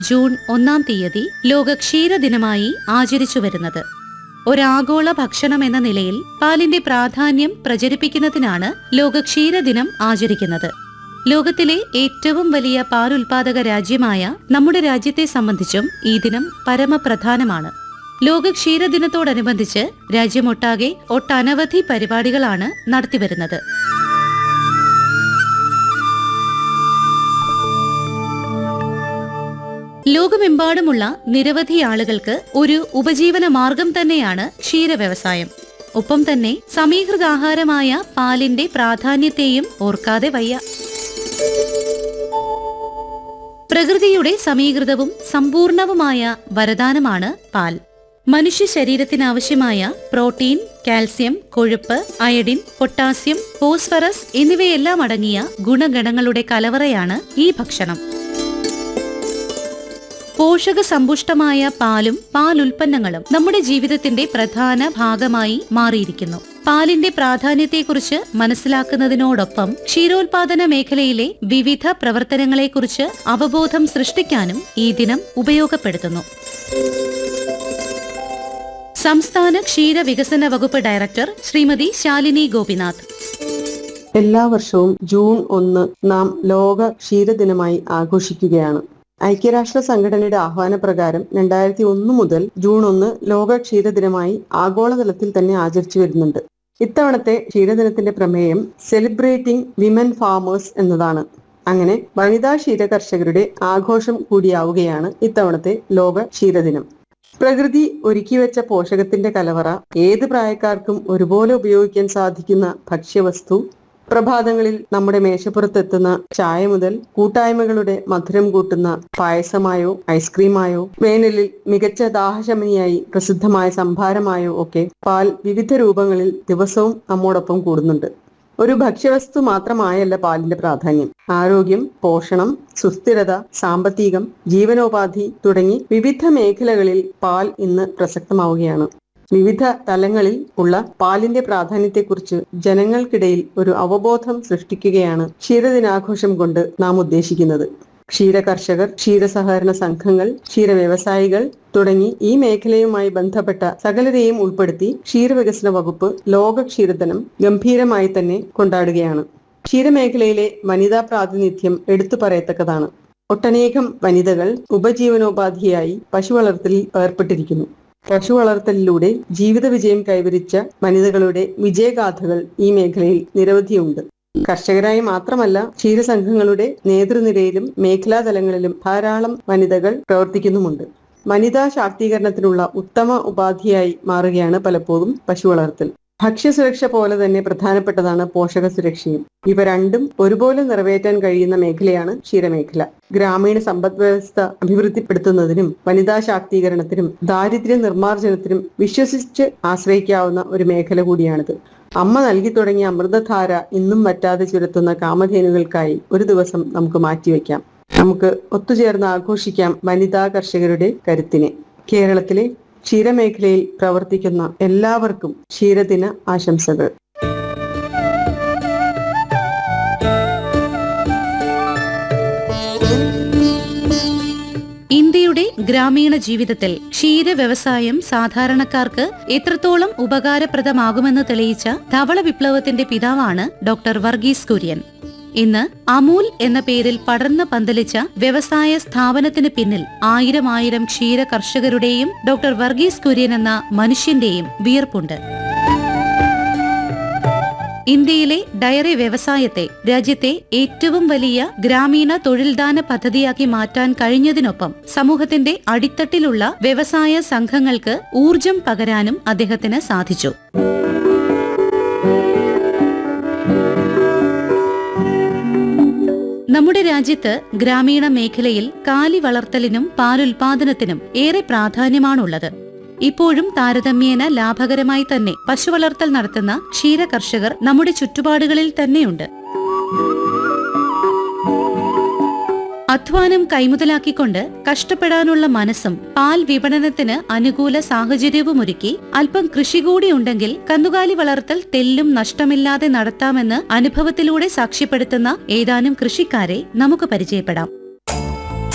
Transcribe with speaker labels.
Speaker 1: June ഒന്നാം തീയതി ലോക ക്ഷീരദിനമായി ആചരിച്ചു വരുന്നത് ഒരാഗോള ഭക്ഷണം എന്ന നിലയിൽ പാലിന്റെ പ്രാധാന്യം പ്രചരിപ്പിക്കുന്നതിനാണ് ലോക ക്ഷീരദിനം ആചരിക്കുന്നത് ലോകത്തിലെ ഏറ്റവും വലിയ പാലുൽപാദക രാജ്യമായ നമ്മുടെ രാജ്യത്തെ സംബന്ധിച്ചും ഈ ദിനം പരമപ്രധാനമാണ് ലോക ക്ഷീരദിനത്തോടനുബന്ധിച്ച് രാജ്യമൊട്ടാകെ ഒട്ടനവധി പരിപാടികളാണ് നടത്തിവരുന്നത് ലോകമെമ്പാടുമുള്ള നിരവധി ആളുകൾക്ക് ഒരു ഉപജീവന മാർഗം തന്നെയാണ് ക്ഷീര വ്യവസായം ഒപ്പം തന്നെ സമീകൃതാഹാരമായ പാലിന്റെ പ്രാധാന്യത്തെയും ഓർക്കാതെ വയ്യ പ്രകൃതിയുടെ സമീകൃതവും സമ്പൂർണവുമായ വരദാനമാണ് പാൽ മനുഷ്യ ശരീരത്തിനാവശ്യമായ പ്രോട്ടീൻ കാൽസ്യം കൊഴുപ്പ് അയഡിൻ പൊട്ടാസ്യം ഫോസ്ഫറസ് എന്നിവയെല്ലാം അടങ്ങിയ ഗുണഗണങ്ങളുടെ കലവറയാണ് ഈ ഭക്ഷണം പോഷക സമ്പുഷ്ടമായ പാലും പാലുൽപ്പന്നങ്ങളും നമ്മുടെ ജീവിതത്തിന്റെ പ്രധാന ഭാഗമായി മാറിയിരിക്കുന്നു പാലിന്റെ പ്രാധാന്യത്തെക്കുറിച്ച് മനസ്സിലാക്കുന്നതിനോടൊപ്പം ക്ഷീരോത്പാദന മേഖലയിലെ വിവിധ പ്രവർത്തനങ്ങളെക്കുറിച്ച് അവബോധം സൃഷ്ടിക്കാനും ഈ ദിനം ഉപയോഗപ്പെടുത്തുന്നു സംസ്ഥാന ക്ഷീര വികസന വകുപ്പ് ഡയറക്ടർ ശ്രീമതി ശാലിനി ഗോപിനാഥ്
Speaker 2: എല്ലാ വർഷവും ജൂൺ ഒന്ന് നാം ലോക ക്ഷീരദിനമായി ആഘോഷിക്കുകയാണ് ഐക്യരാഷ്ട്ര സംഘടനയുടെ ആഹ്വാനപ്രകാരം രണ്ടായിരത്തി ഒന്ന് മുതൽ ജൂൺ ഒന്ന് ലോക ക്ഷീരദിനമായി ആഗോളതലത്തിൽ തന്നെ ആചരിച്ചു വരുന്നുണ്ട് ഇത്തവണത്തെ ക്ഷീരദിനത്തിന്റെ പ്രമേയം സെലിബ്രേറ്റിംഗ് വിമൻ ഫാമേഴ്സ് എന്നതാണ് അങ്ങനെ വനിതാ ക്ഷീര കർഷകരുടെ ആഘോഷം കൂടിയാവുകയാണ് ഇത്തവണത്തെ ലോക ക്ഷീരദിനം പ്രകൃതി ഒരുക്കിവെച്ച പോഷകത്തിന്റെ കലവറ ഏത് പ്രായക്കാർക്കും ഒരുപോലെ ഉപയോഗിക്കാൻ സാധിക്കുന്ന ഭക്ഷ്യവസ്തു പ്രഭാതങ്ങളിൽ നമ്മുടെ മേശപ്പുറത്തെത്തുന്ന ചായ മുതൽ കൂട്ടായ്മകളുടെ മധുരം കൂട്ടുന്ന പായസമായോ ഐസ്ക്രീമായോ വേനലിൽ മികച്ച ദാഹശമനിയായി പ്രസിദ്ധമായ സംഭാരമായോ ഒക്കെ പാൽ വിവിധ രൂപങ്ങളിൽ ദിവസവും നമ്മോടൊപ്പം കൂടുന്നുണ്ട് ഒരു ഭക്ഷ്യവസ്തു മാത്രമായല്ല പാലിന്റെ പ്രാധാന്യം ആരോഗ്യം പോഷണം സുസ്ഥിരത സാമ്പത്തികം ജീവനോപാധി തുടങ്ങി വിവിധ മേഖലകളിൽ പാൽ ഇന്ന് പ്രസക്തമാവുകയാണ് വിവിധ തലങ്ങളിൽ ഉള്ള പാലിന്റെ പ്രാധാന്യത്തെക്കുറിച്ച് ജനങ്ങൾക്കിടയിൽ ഒരു അവബോധം സൃഷ്ടിക്കുകയാണ് ക്ഷീരദിനാഘോഷം കൊണ്ട് നാം ഉദ്ദേശിക്കുന്നത് ക്ഷീര കർഷകർ ക്ഷീരസഹകരണ സംഘങ്ങൾ ക്ഷീര വ്യവസായികൾ തുടങ്ങി ഈ മേഖലയുമായി ബന്ധപ്പെട്ട സകലരെയും ഉൾപ്പെടുത്തി ക്ഷീരവികസന വകുപ്പ് ലോക ക്ഷീരദിനം ഗംഭീരമായി തന്നെ കൊണ്ടാടുകയാണ് ക്ഷീരമേഖലയിലെ വനിതാ പ്രാതിനിധ്യം എടുത്തു പറയത്തക്കതാണ് ഒട്ടനേകം വനിതകൾ ഉപജീവനോപാധിയായി പശു വളർത്തലിൽ ഏർപ്പെട്ടിരിക്കുന്നു പശു വളർത്തലിലൂടെ ജീവിത വിജയം കൈവരിച്ച വനിതകളുടെ വിജയഗാഥകൾ ഈ മേഖലയിൽ നിരവധിയുണ്ട് കർഷകരായി മാത്രമല്ല ക്ഷീരസംഘങ്ങളുടെ നേതൃനിരയിലും മേഖലാ തലങ്ങളിലും ധാരാളം വനിതകൾ പ്രവർത്തിക്കുന്നുമുണ്ട് വനിതാ ശാക്തീകരണത്തിനുള്ള ഉത്തമ ഉപാധിയായി മാറുകയാണ് പലപ്പോഴും പശു വളർത്തൽ ഭക്ഷ്യസുരക്ഷ പോലെ തന്നെ പ്രധാനപ്പെട്ടതാണ് പോഷക സുരക്ഷയും ഇവ രണ്ടും ഒരുപോലെ നിറവേറ്റാൻ കഴിയുന്ന മേഖലയാണ് ക്ഷീരമേഖല ഗ്രാമീണ സമ്പദ് വ്യവസ്ഥ അഭിവൃദ്ധിപ്പെടുത്തുന്നതിനും വനിതാ ശാക്തീകരണത്തിനും ദാരിദ്ര്യ നിർമ്മാർജ്ജനത്തിനും വിശ്വസിച്ച് ആശ്രയിക്കാവുന്ന ഒരു മേഖല കൂടിയാണിത് അമ്മ നൽകി തുടങ്ങിയ അമൃതധാര ഇന്നും വറ്റാതെ ചുരത്തുന്ന കാമധേനുകൾക്കായി ഒരു ദിവസം നമുക്ക് മാറ്റിവെക്കാം നമുക്ക് ഒത്തുചേർന്ന് ആഘോഷിക്കാം വനിതാ കർഷകരുടെ കരുത്തിനെ കേരളത്തിലെ ക്ഷീരമേഖലയിൽ പ്രവർത്തിക്കുന്ന എല്ലാവർക്കും ക്ഷീരദിന ആശംസകൾ
Speaker 1: ഇന്ത്യയുടെ ഗ്രാമീണ ജീവിതത്തിൽ ക്ഷീര വ്യവസായം സാധാരണക്കാർക്ക് എത്രത്തോളം ഉപകാരപ്രദമാകുമെന്ന് തെളിയിച്ച ധവള വിപ്ലവത്തിന്റെ പിതാവാണ് ഡോക്ടർ വർഗീസ് കുര്യൻ ഇന്ന് അമൂൽ എന്ന പേരിൽ പടർന്ന് പന്തലിച്ച വ്യവസായ സ്ഥാപനത്തിന് പിന്നിൽ ആയിരം ആയിരം ക്ഷീര കർഷകരുടെയും ഡോക്ടർ വർഗീസ് കുര്യൻ എന്ന മനുഷ്യന്റെയും വിയർപ്പുണ്ട് ഇന്ത്യയിലെ ഡയറി വ്യവസായത്തെ രാജ്യത്തെ ഏറ്റവും വലിയ ഗ്രാമീണ തൊഴിൽദാന പദ്ധതിയാക്കി മാറ്റാൻ കഴിഞ്ഞതിനൊപ്പം സമൂഹത്തിന്റെ അടിത്തട്ടിലുള്ള വ്യവസായ സംഘങ്ങൾക്ക് ഊർജം പകരാനും അദ്ദേഹത്തിന് സാധിച്ചു നമ്മുടെ രാജ്യത്ത് ഗ്രാമീണ മേഖലയിൽ കാലി വളർത്തലിനും പാലുൽപാദനത്തിനും ഏറെ പ്രാധാന്യമാണുള്ളത് ഇപ്പോഴും താരതമ്യേന ലാഭകരമായി തന്നെ പശുവളർത്തൽ നടത്തുന്ന ക്ഷീര കർഷകർ നമ്മുടെ ചുറ്റുപാടുകളിൽ തന്നെയുണ്ട് അധ്വാനം കൈമുതലാക്കിക്കൊണ്ട് കഷ്ടപ്പെടാനുള്ള മനസ്സും പാൽ വിപണനത്തിന് അനുകൂല സാഹചര്യവുമൊരുക്കി അല്പം കൃഷി കൂടി ഉണ്ടെങ്കിൽ കന്നുകാലി വളർത്തൽ തെല്ലും നഷ്ടമില്ലാതെ നടത്താമെന്ന് അനുഭവത്തിലൂടെ സാക്ഷ്യപ്പെടുത്തുന്ന ഏതാനും കൃഷിക്കാരെ നമുക്ക് പരിചയപ്പെടാം